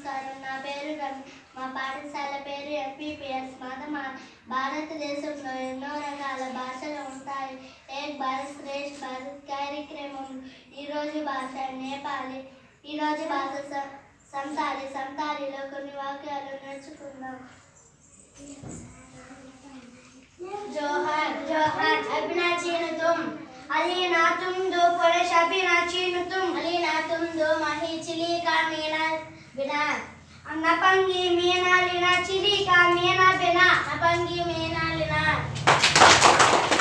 నమస్కారం నా పేరు రవి మా పాఠశాల పేరు ఎంపీపీఎస్ మాత మా భారతదేశంలో ఎన్నో రకాల భాషలు ఉంటాయి ఏక్ భారత్ శ్రేష్ఠ భారత్ కార్యక్రమం ఈరోజు భాష నేపాలి ఈరోజు భాష స- సంతాలి సంతాలిలో కొన్ని వాక్యాలు నేర్చుకుందాం जोहर जोहर अभिना चीन तुम अली ना तुम दो पुरुष अभिना चीन तुम अली ना तुम दो मही चिली का मीना बिना नपंगी मीना लिना चिली का मीना बिना नपंगी मीना लिना